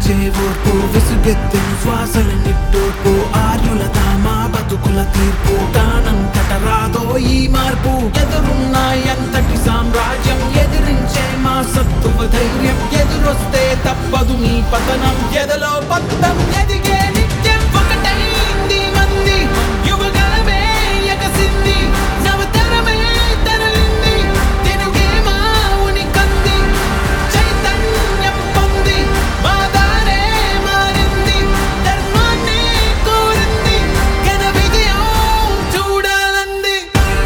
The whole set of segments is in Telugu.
విసిగించే ఓర్పు విసుగెత్తెను శ్వాసల నిట్టూర్పు ఆర్యుల మా బతుకుల తీర్పు దానంతట రాదో ఈ మార్పు ఎదురున్నా ఎంతటి సామ్రాజ్యం ఎదిరించే మా సత్తువ ధైర్యం ఎదురొస్తే తప్పదు నీ పతనం ఎదలో పత్తం ఎదిగే నిత్యం ఒకటైంది మంది యువగలమే ఎగసింది నవతరమే తరలింది తెలుగే మా ఉనికంది చైతన్యం పొంది మా దారే మారింది ధర్మాన్ని కోరింది ఘన విజయం చూడాలంది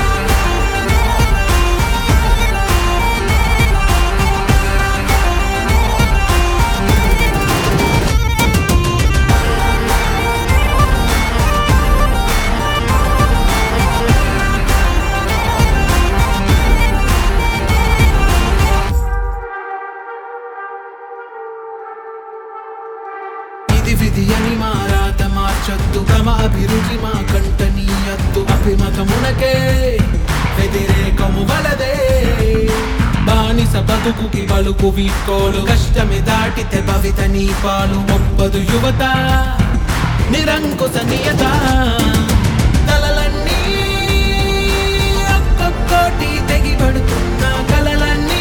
ఇది విధి అని మారాత మార్చొద్దు తమ అభిరుచి మా కంటనీయద్దు అభిమతమునకే వ్యతిరేకము వలదే బానిస బతుకుకి బలుకు వీకోలు కష్టమి దాటితే భవిత నీ పాలు ఒప్పదు యువత నిరంకుశ నియత తలలన్నీ ఒక్కొక్కోటి తెగిపడుతున్న కలలన్నీ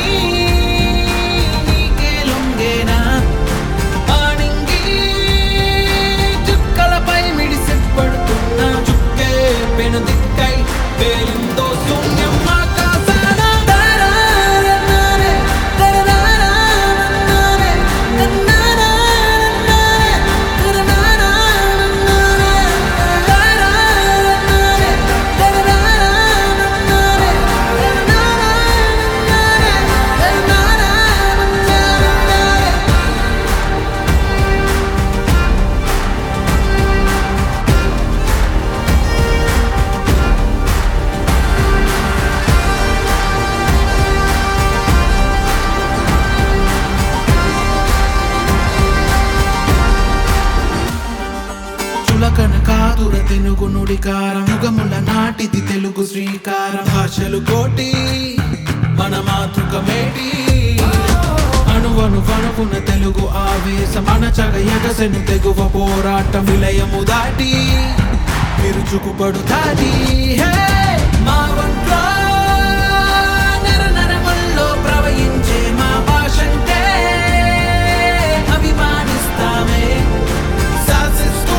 నీకే లొంగేనా ఆనింగి చుక్కలపై మిడిసిపడుతున్న చుక్కే పెను దిక్కై పేలిందో శూన్యం ఆకాశాన తరారన్నారే, తరారన్నారే, తన్నారన్నారే, తరారన్నారే, తరారన్నారే, తరారన్నారే, తరారన్నారే, తరారన్నారే. చులకన కాదుర తెలుగు నుడికారం యుగముల నాటిది తెలుగు శ్రీకారం భాషలు కోటి మన మాతృకమేటి అణువను వణుకున తెలుగు ఆవేశం అనచగ ఎగసెను తెగువ పోరాటం విలయము దాటి విరుచుకుపడు దాటి హే మా ఒంట్లో నర నరముల్లో ప్రవహించే మా భాషంటే అభిమానిస్తామే శాసిస్తూ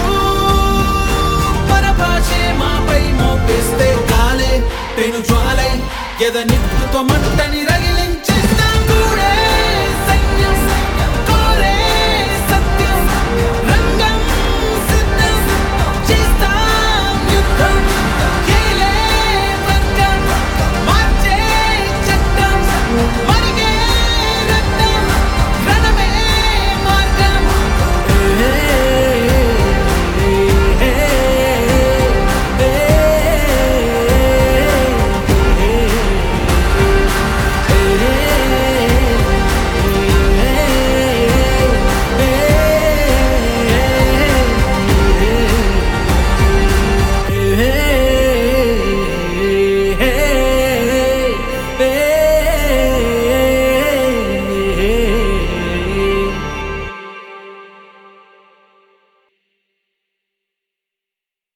పరభాషే మాపై మోపిస్తే కాలే పెను జ్వాలై ఎద నిప్పుతో మంటని